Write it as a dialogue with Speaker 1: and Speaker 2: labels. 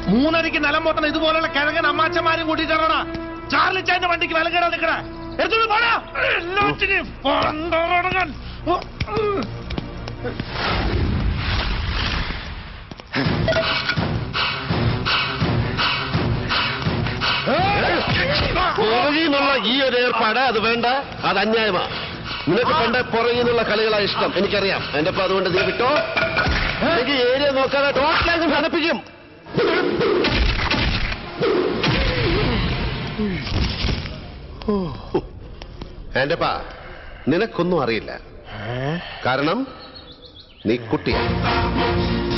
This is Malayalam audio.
Speaker 1: മൂന്നരയ്ക്ക് നിലം പൊട്ടണ ഇതുപോലുള്ള കിഴങ്ങൻ അമ്മാച്ചന്മാരും കൂട്ടിട്ടാണോടാ ചാർലി ചാന്റെ വണ്ടിക്ക് വില കേടാ നിക്കണേ എടുത്തോണ്ട് പോടാ എല്ലാത്തിനെയും പണ്ടോടങ്ങാൻ. ഓ, ഉം.
Speaker 2: പുറകിന്നുള്ള ഈ ഒരു ഏർപ്പാട് അത് വേണ്ട അത് അന്യായമാ നിനക്ക് പണ്ട് പുറകിന്നുള്ള കളികളാ ഇഷ്ടം എനിക്കറിയാം എന്റെ അപ്പൊ അതുകൊണ്ട് നീ വിട്ടോ എനിക്ക് ഏരിയ നോക്കാതെ ടോട്ടലാകും തണുപ്പിക്കും എന്റെ പാ നിനക്കൊന്നും അറിയില്ല കാരണം നീ കുട്ടിയാണ്